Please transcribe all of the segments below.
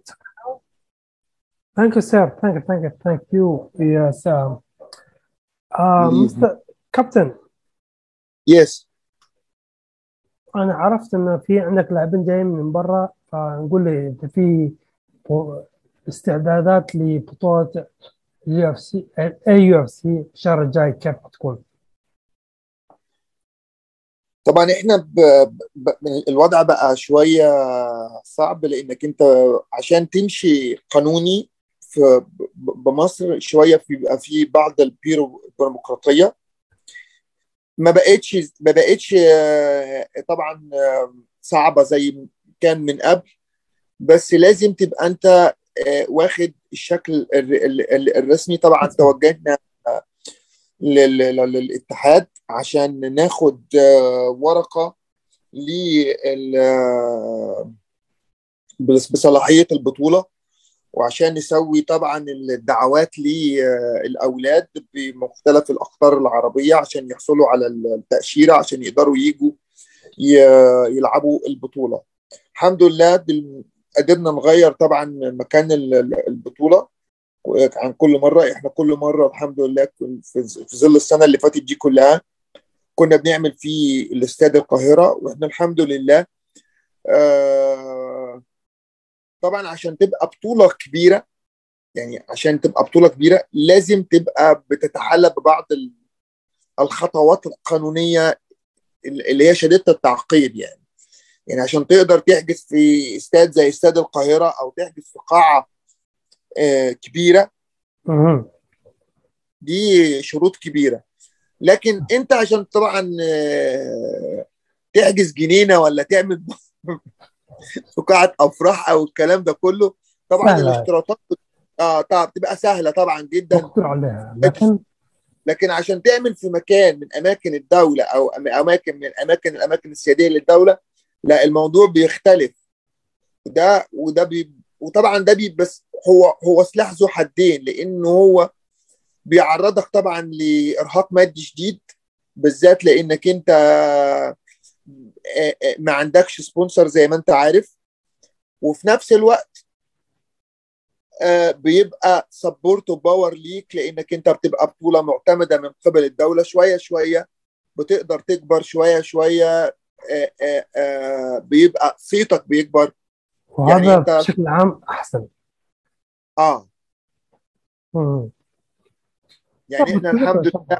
Thank you, sir. Thank you, thank you, thank you. Yes. Um, uh, Good Mr. Captain, يس أنا عرفت إن في عندك لاعبين جايين من برا فنقول لي إذا في بو- استعدادات لبطولة اليو اف سي اي يو اف سي الشهر الجاي كيف حتكون؟ طبعا احنا ب... ب... الوضع بقى شويه صعب لانك انت عشان تمشي قانوني في ب- بمصر شويه في بيبقى في بعض البيروقراطيه ما بقتش ما بقتش آه، طبعا آه، صعبه زي كان من قبل بس لازم تبقى انت آه، واخد الشكل ال- ال- ال- الرسمي طبعا توجهنا آه، لل- لل- للاتحاد عشان ناخد آه، ورقه لل آه، بص- بصلاحيه البطوله وعشان نسوي طبعا الدعوات للاولاد بمختلف الاقطار العربيه عشان يحصلوا على التاشيره عشان يقدروا يجوا ي- يلعبوا البطوله. الحمد لله بال- قدرنا نغير طبعا مكان ال- ال- البطوله عن كل مره احنا كل مره الحمد لله كن- في في ظل السنه اللي فاتت دي كلها كنا بنعمل في الاستاد القاهره واحنا الحمد لله آه طبعا عشان تبقى بطوله كبيره يعني عشان تبقى بطوله كبيره لازم تبقى بتتحلى ببعض ال- الخطوات القانونيه اللي هي شديده التعقيد يعني يعني عشان تقدر تحجز في استاد زي استاد القاهره او تحجز في قاعه آه، كبيره مهم. دي شروط كبيره لكن انت عشان طبعا آه، تحجز جنينه ولا تعمل في قاعه افراح او الكلام ده كله طبعا سهلة. الاشتراطات بت- اه طبعا بتبقى سهله طبعا جدا مقدور عليها لكن لكن عشان تعمل في مكان من اماكن الدوله او أم- اماكن من الاماكن الاماكن السياديه للدوله لا الموضوع بيختلف وده وده بي وطبعا ده بي بس هو هو سلاح ذو حدين لانه هو بيعرضك طبعا لارهاق مادي شديد بالذات لانك انت آه، آه، ما عندكش سبونسر زي ما انت عارف وفي نفس الوقت آه، بيبقى سبورت وباور ليك لانك انت بتبقى بطوله معتمده من قبل الدوله شويه شويه بتقدر تكبر شويه شويه آه، آه، آه، بيبقى صيتك بيكبر وهذا يعني أنت- بشكل عام أحسن اه مم. يعني طب احنا بالتوفيق الحمد إن شاء لله الله.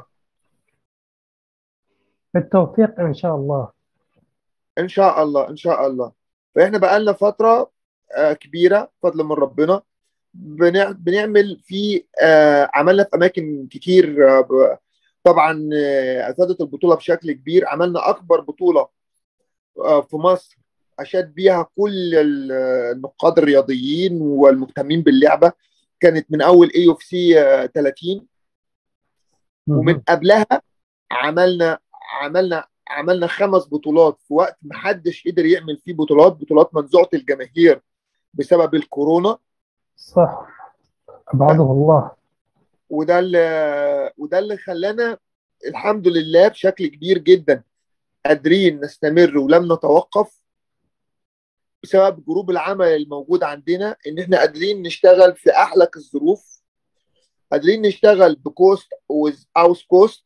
بالتوفيق إن شاء الله ان شاء الله ان شاء الله فاحنا بقى لنا فتره آه، كبيره فضل من ربنا بنع- بنعمل في آه، عملنا في اماكن كتير آه، ب- طبعا آه، افادت البطوله بشكل كبير عملنا اكبر بطوله آه، في مصر اشاد بيها كل ال- النقاد الرياضيين والمهتمين باللعبه كانت من اول اي اوف سي 30 ومن مهم. قبلها عملنا عملنا عملنا خمس بطولات في وقت محدش قدر يعمل فيه بطولات بطولات منزوعه الجماهير بسبب الكورونا صح أبعده الله وده اللي وده اللي خلانا الحمد لله بشكل كبير جدا قادرين نستمر ولم نتوقف بسبب جروب العمل الموجود عندنا ان احنا قادرين نشتغل في احلك الظروف قادرين نشتغل بكوست ويز اوس كوست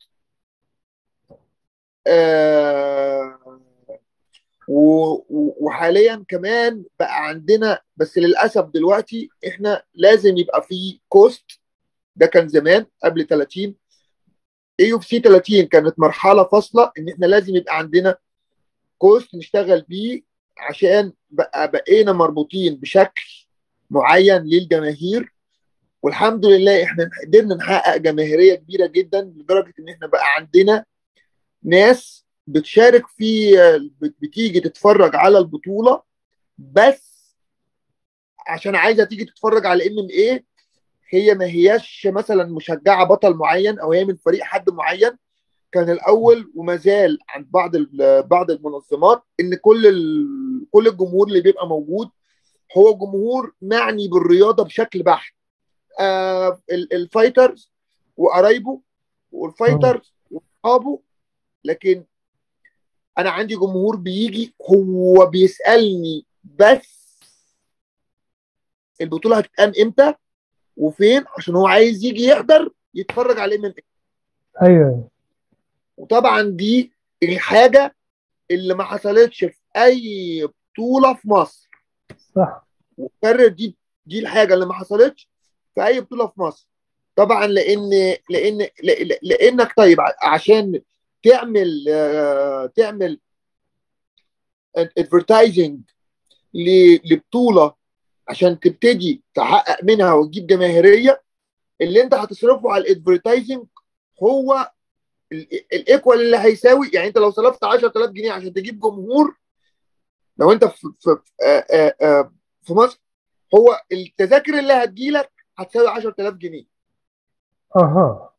وحاليا كمان بقى عندنا بس للاسف دلوقتي احنا لازم يبقى في كوست ده كان زمان قبل 30 اي اوف سي 30 كانت مرحله فاصله ان احنا لازم يبقى عندنا كوست نشتغل بيه عشان بقى بقينا مربوطين بشكل معين للجماهير والحمد لله احنا قدرنا نحقق جماهيريه كبيره جدا لدرجه ان احنا بقى عندنا ناس بتشارك في بت- بتيجي تتفرج على البطوله بس عشان عايزه تيجي تتفرج على ام ام ايه هي ما هياش مثلا مشجعه بطل معين او هي من فريق حد معين كان الاول وما زال عند بعض ال- بعض المنظمات ان كل ال- كل الجمهور اللي بيبقى موجود هو جمهور معني بالرياضه بشكل بحت آه ال- الفايترز وقرايبه والفايترز واصحابه لكن انا عندي جمهور بيجي هو بيسالني بس البطوله هتتقام امتى وفين عشان هو عايز يجي يحضر يتفرج على الام ام ايوه وطبعا دي الحاجه اللي ما حصلتش في اي بطوله في مصر صح وكرر دي دي الحاجه اللي ما حصلتش في اي بطوله في مصر طبعا لان لان لأ- لانك طيب ع- عشان تعمل آه، تعمل ادفرتايزنج لبطوله عشان تبتدي تحقق منها وتجيب جماهيريه اللي انت هتصرفه على الادفرتايزنج هو الايكوال اللي هيساوي يعني انت لو صرفت 10000 جنيه عشان تجيب جمهور لو انت في في آه، آه، آه، في مصر هو التذاكر اللي هتجيلك هتساوي 10000 جنيه اها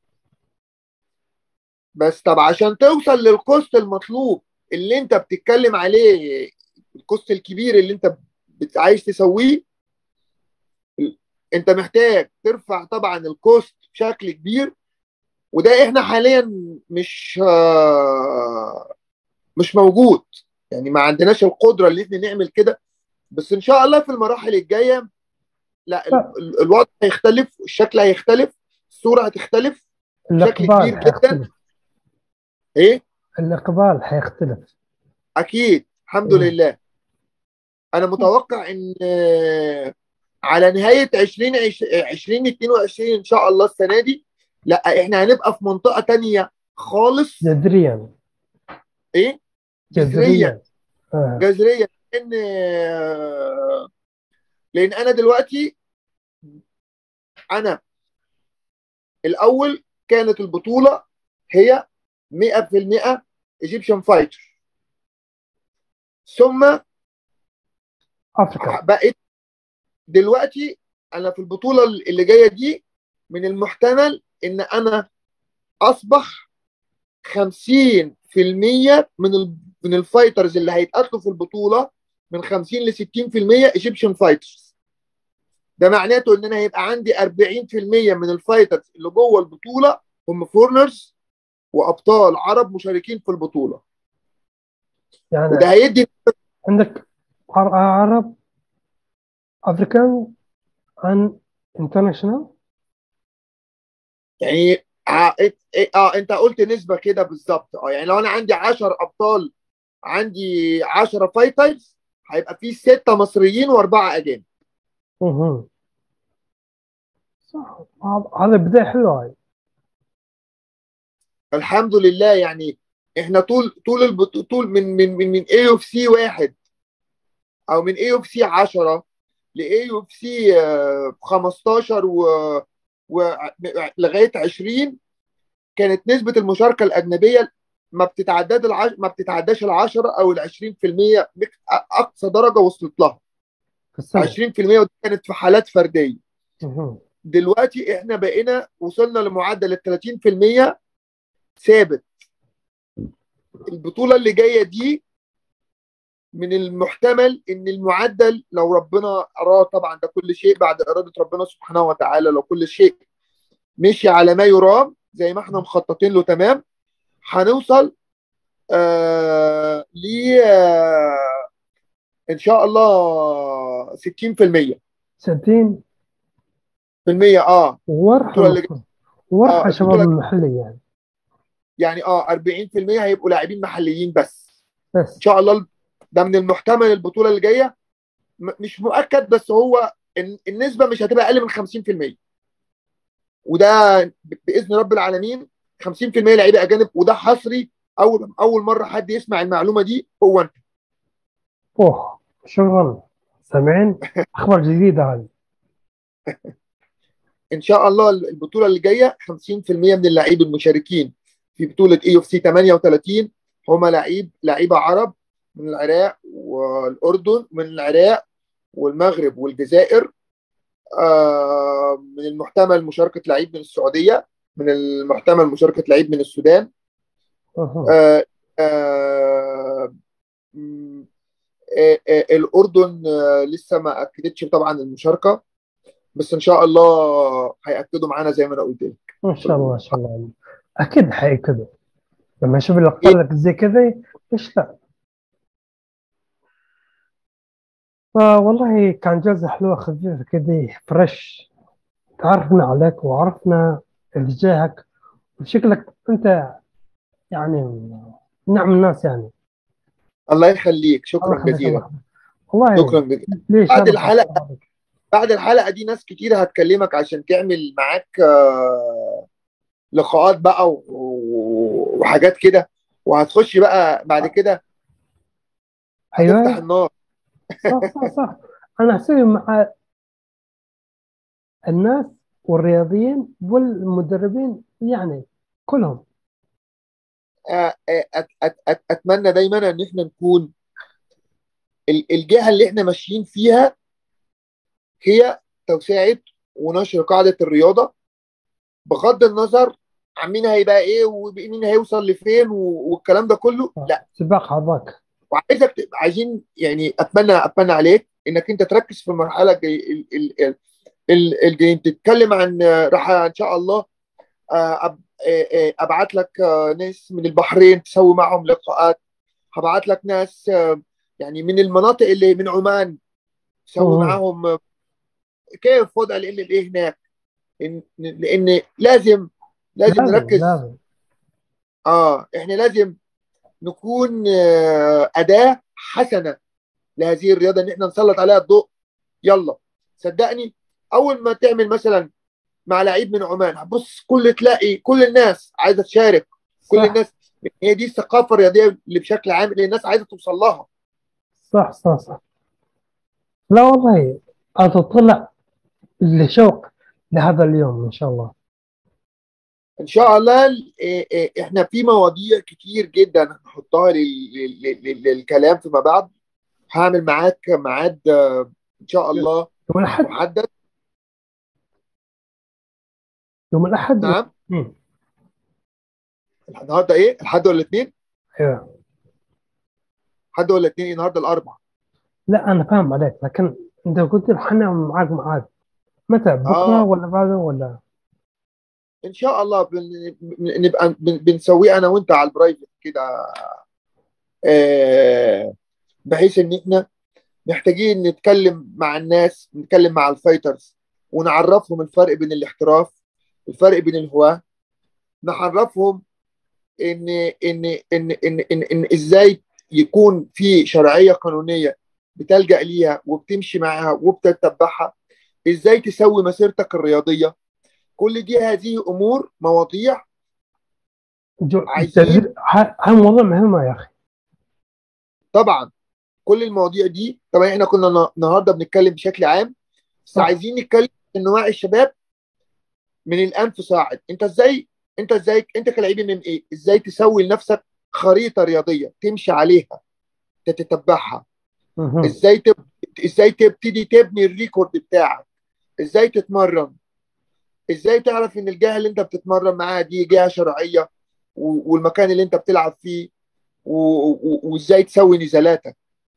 بس طب عشان توصل للكوست المطلوب اللي انت بتتكلم عليه الكوست الكبير اللي انت بت- عايز تسويه انت محتاج ترفع طبعا الكوست بشكل كبير وده احنا حاليا مش آه، مش موجود يعني ما عندناش القدره اللي احنا نعمل كده بس ان شاء الله في المراحل الجايه لا ال- ال- الوضع هيختلف الشكل هيختلف الصوره هتختلف الاقبال كبير جداً. حيختلف ايه الاقبال حيختلف اكيد الحمد مم. لله انا متوقع ان آه، على نهايه 20 2022 ان شاء الله السنه دي لا احنا هنبقى في منطقه تانية خالص جذريا ايه جذريا آه. جذريا لان آه، لان انا دلوقتي انا الاول كانت البطوله هي 100% ايجيبشن فايتر ثم افريكا بقت دلوقتي انا في البطوله اللي جايه دي من المحتمل ان انا اصبح 50% من ال... من الفايترز اللي هيتقاتلوا في البطوله من 50 ل 60% ايجيبشن فايترز ده معناته ان انا هيبقى عندي 40% من الفايترز اللي جوه البطوله هم فورنرز وابطال عرب مشاركين في البطوله يعني وده هيدي عندك عر- عرب افريكان عن انترناشونال يعني ع- إت- اه انت قلت نسبه كده بالظبط اه يعني لو انا عندي 10 ابطال عندي 10 فايترز هيبقى في سته مصريين واربعه اجانب اها صح هذا بداية حلوة هاي الحمد لله يعني احنا طول طول البط... طول من من من من اي اف سي واحد او من اي اف سي 10 لاي اف سي 15 و... و... لغايه 20 كانت نسبه المشاركه الاجنبيه ما بتتعداش العش... ما بتتعداش ال 10 او ال 20% مك- اقصى درجه وصلت لها في السنة 20% ودي كانت في حالات فرديه اها دلوقتي احنا بقينا وصلنا لمعدل ال 30% ثابت البطوله اللي جايه دي من المحتمل ان المعدل لو ربنا اراد طبعا ده كل شيء بعد اراده ربنا سبحانه وتعالى لو كل شيء مشي على ما يرام زي ما احنا مخططين له تمام هنوصل آه ل آه ان شاء الله 60% 60 في المية اه ورح البطولة اللي المفروض. ورح آه، على الشباب البطولة- المحلي يعني يعني اه 40% هيبقوا لاعبين محليين بس بس ان شاء الله ده من المحتمل البطوله اللي جايه م- مش مؤكد بس هو الن- النسبه مش هتبقى اقل من 50% وده ب- باذن رب العالمين 50% لعيبه اجانب وده حصري اول اول مره حد يسمع المعلومه دي هو انت اوه شكرا سامعين اخبار جديدة هذه ان شاء الله البطوله اللي جايه 50% من اللاعبين المشاركين في بطوله اي اف سي 38 هم لعيب لعيبه عرب من العراق والاردن من العراق والمغرب والجزائر آه، من المحتمل مشاركه لعيب من السعوديه من المحتمل مشاركه لعيب من السودان اها آه، آه، م- آه، آه، الاردن آه، لسه ما اكدتش طبعا المشاركه بس ان شاء الله هياكدوا معانا زي ما انا قلت لك ما شاء الله ما شاء الله اكيد حيكذب لما اشوف الاقبال لك زي كذا ليش لا فوالله كان جلسة حلوة خفيفة كذي فريش تعرفنا عليك وعرفنا اتجاهك وشكلك أنت يعني نعم الناس يعني الله يخليك الله شكرا يخليك الله جزيلا يخليك والله شكرا جزيلا ليش بعد هذا الحلقه بعد الحلقه دي ناس كتير هتكلمك عشان تعمل معاك آه، لقاءات بقى و- و- وحاجات كده وهتخش بقى بعد كده هتفتح أيوه النار صح صح صح أنا أسوي مع الناس والرياضيين والمدربين يعني كلهم آه، آه، أت- أت- أت- اتمنى دايما ان احنا نكون ال- الجهه اللي احنا ماشيين فيها هي توسعه ونشر قاعده الرياضه بغض النظر عن مين هيبقى ايه ومين هيوصل لفين و- والكلام ده كله لا سباق هذاك وعايزك ت- عايزين يعني اتمنى اتمنى عليك انك انت تركز في المرحله الجاي ال- ال- ال- ال- الجايين تتكلم عن آه، راح ان شاء الله آه، أب- آه، آه، ابعت لك آه، ناس من البحرين تسوي معهم لقاءات هبعت لك ناس آه، يعني من المناطق اللي من عمان تسوي مم. معاهم آه، كيف وضع ال ال هناك إن- لان لازم لازم لازم نركز لازم اه احنا لازم نكون آه، اداه حسنه لهذه الرياضه ان احنا نسلط عليها الضوء يلا صدقني اول ما تعمل مثلا مع لعيب من عمان هتبص كل تلاقي كل الناس عايزه تشارك كل صح الناس هي دي الثقافه الرياضيه اللي بشكل عام اللي الناس عايزه توصل لها صح صح صح لا والله أتطلع لشوق لهذا اليوم إن شاء الله ان شاء الله إيه إيه احنا في مواضيع كتير جدا هنحطها لل- لل- لل- للكلام فيما بعد هعمل معاك ميعاد آه، ان شاء الله يوم الأحد محدد يوم الأحد نعم والاثنين النهارده ايه الحد ولا الاثنين أيوه الحد ولا الاثنين النهارده الاربع لا أنا فاهم عليك لكن أنت قلت لي حنا معاك معاد متى بكرة اه ولا بعده ولا ان شاء الله بن- بن- نبقى بن- بنسويه انا وانت على البرايفت كده آه، بحيث ان احنا محتاجين نتكلم مع الناس نتكلم مع الفايترز ونعرفهم الفرق بين الاحتراف الفرق بين الهواة نعرفهم ان ان ان ان ان, إن ازاي يكون في شرعية قانونية بتلجأ ليها وبتمشي معاها وبتتبعها ازاي تسوي مسيرتك الرياضية كل دي هذه امور مواضيع جو- عايزين التدريب ه- هاي موضوع مهمة يا أخي طبعا كل المواضيع دي طبعا احنا كنا النا- النهارده بنتكلم بشكل عام بس صح عايزين نتكلم ان وعي الشباب من الانف صاعد انت ازاي انت ازاي انت كلاعب ام ام ايه ازاي تسوي لنفسك خريطه رياضيه تمشي عليها تتتبعها مهم. ازاي تب... ازاي تبتدي تبني الريكورد بتاعك ازاي تتمرن ازاي تعرف ان الجهه اللي انت بتتمرن معاها دي جهه شرعيه و... والمكان اللي انت بتلعب فيه و... و... وازاي تسوي نزالاتك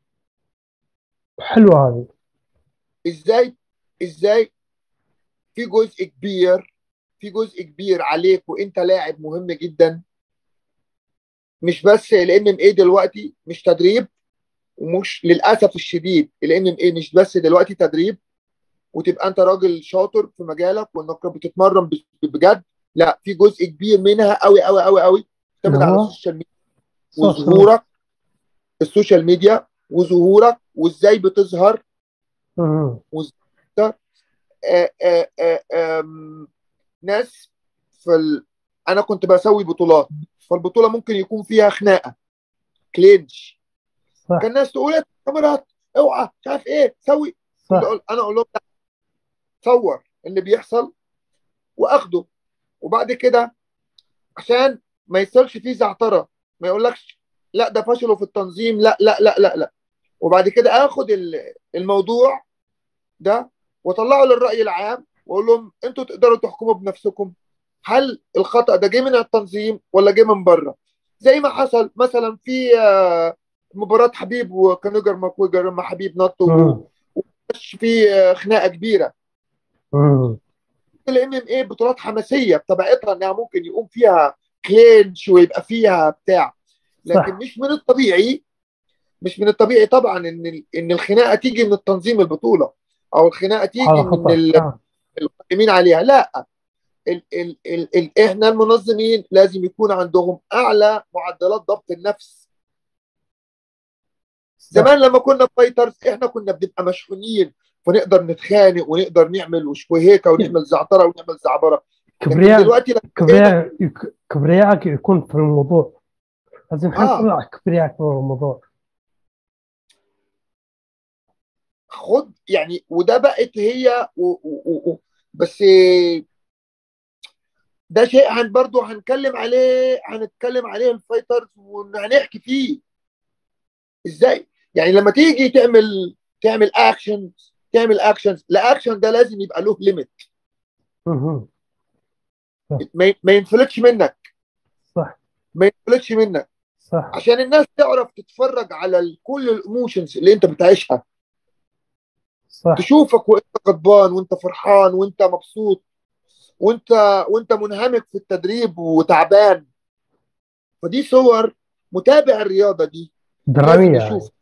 حلوة هذه ازاي ازاي في جزء كبير في جزء كبير عليك وانت لاعب مهم جدا مش بس الام ام اي دلوقتي مش تدريب ومش للاسف الشديد الام ام اي مش بس دلوقتي تدريب وتبقى انت راجل شاطر في مجالك وانك بتتمرن ب- بجد لا في جزء كبير منها قوي قوي قوي قوي اللي تعتمد على هو السوشيال ميديا صح صح وظهورك السوشيال ميديا وظهورك وازاي بتظهر مهم. وازاي آه، آه، آه، آم، ناس في ال... انا كنت بسوي بطولات فالبطوله ممكن يكون فيها خناقه كلينش صح كان الناس تقول يا كاميرات اوعى مش عارف ايه سوي صح أقول- انا اقول لهم لا صور اللي بيحصل واخده وبعد كده عشان ما يصيرش فيه زعتره ما يقولكش لا ده فشلوا في التنظيم لا لا لا لا لا وبعد كده اخد ال- الموضوع ده واطلعه للراي العام واقول لهم انتوا تقدروا تحكموا بنفسكم هل الخطا ده جه من التنظيم ولا جه من بره زي ما حصل مثلا في آه، مباراه حبيب وكانوجر ماكويجر لما حبيب نط و- مهم. ومش في آه، خناقه كبيره مهم. الام ام اي بطولات حماسيه بطبيعتها انها ممكن يقوم فيها كلينش ويبقى فيها بتاع لكن صح مش من الطبيعي مش من الطبيعي طبعا ان ال- ان الخناقه تيجي من التنظيم البطوله او الخناقه تيجي على من خطأ ال- آه. القائمين عليها لا ال ال ال ال احنا المنظمين لازم يكون عندهم اعلى معدلات ضبط النفس زمان لما كنا فايترز احنا كنا بنبقى مشحونين ونقدر نتخانق ونقدر نعمل وشويهيكا ونعمل زعتره ونعمل زعبره لكن كبرياء دلوقتي لما بقينا- كبرياء كبريائك يكون في الموضوع لازم آه. تطلع كبريائك في الموضوع خد يعني وده بقت هي و و و و بس ده شيء هن برضو هنتكلم عليه هنتكلم عليه الفايترز وهنحكي فيه ازاي يعني لما تيجي تعمل تعمل اكشن تعمل اكشنز الاكشن ده لازم يبقى له ليميت مهم. ما ما ينفلتش منك صح ما ينفلتش منك صح عشان الناس تعرف تتفرج على ال- كل الايموشنز اللي انت بتعيشها صح تشوفك وانت غضبان وانت فرحان وانت مبسوط وانت وانت منهمك في التدريب وتعبان فدي صور متابع الرياضه دي لازم درامية هذه يشوف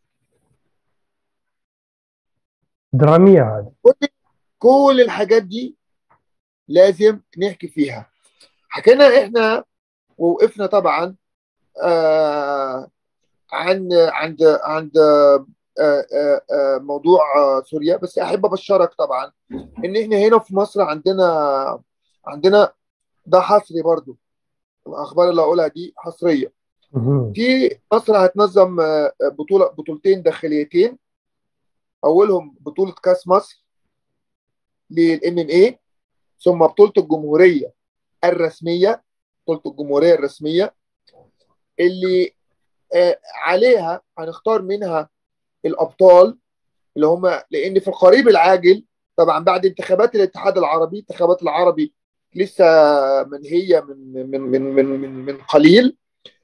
درامية هذه كل كل الحاجات دي لازم نحكي فيها حكينا احنا ووقفنا طبعا آه عن عند عند آه آه آه موضوع آه سوريا بس احب ابشرك طبعا ان احنا هنا في مصر عندنا عندنا ده حصري برضو الاخبار اللي هقولها دي حصريه مهم. في مصر هتنظم آه، بطوله بطولتين داخليتين اولهم بطوله كاس مصر للام ام اي ثم بطوله الجمهوريه الرسميه بطوله الجمهوريه الرسميه اللي آه، عليها هنختار منها الابطال اللي هم لان في القريب العاجل طبعا بعد انتخابات الاتحاد العربي الاتحادات العربي لسه منهيه من من من من من, من قليل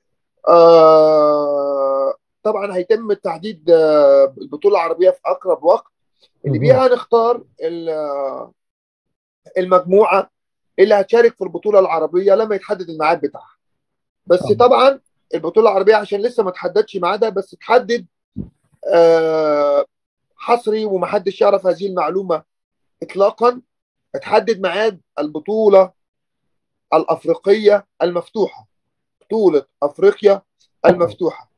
آه طبعا هيتم تحديد آه، البطوله العربيه في اقرب وقت اللي مهم. بيها هنختار ال- آه، المجموعه اللي هتشارك في البطوله العربيه لما يتحدد الميعاد بتاعها بس طبعا. طبعا البطوله العربيه عشان لسه ما تحددش ميعادها بس تحدد آه، حصري ومحدش يعرف هذه المعلومه اطلاقا تحدد ميعاد البطوله الافريقيه المفتوحه بطوله افريقيا المفتوحه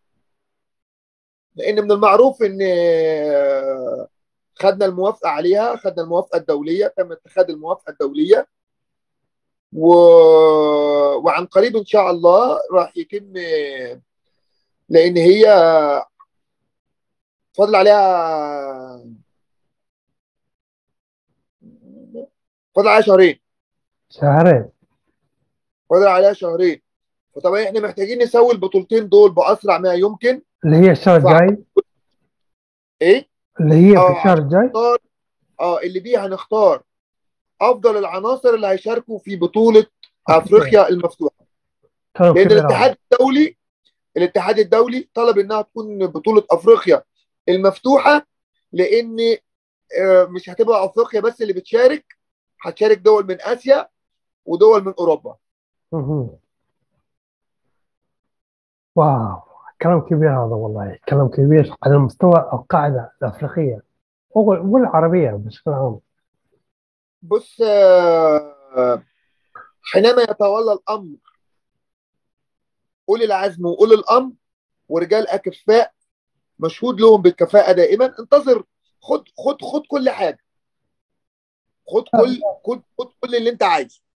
لان من المعروف ان آه، خدنا الموافقه عليها خدنا الموافقه الدوليه تم اتخاذ الموافقه الدوليه و... وعن قريب ان شاء الله راح يتم لان هي فاضل عليها فاضل عليها شهرين شهرين فاضل عليها شهرين فطبعا احنا محتاجين نسوي البطولتين دول باسرع ما يمكن اللي هي الشهر صح. الجاي ايه اللي هي في آه. الشهر الجاي نختار اه اللي بيه هنختار افضل العناصر اللي هيشاركوا في بطوله افريقيا المفتوحه كلام لان كبير الاتحاد الدولي الاتحاد الدولي طلب انها تكون بطوله افريقيا المفتوحه لان آه، مش هتبقى افريقيا بس اللي بتشارك هتشارك دول من اسيا ودول من اوروبا مهم. واو كلام كبير هذا والله كلام كبير على مستوى القاعدة الأفريقية وال- والعربية بشكل عام بص آه، حينما يتولى الامر اولي العزم واولي الامر ورجال اكفاء مشهود لهم بالكفاءه دائما انتظر خد خد خد كل حاجه خد كل خد خد كل اللي انت عايزه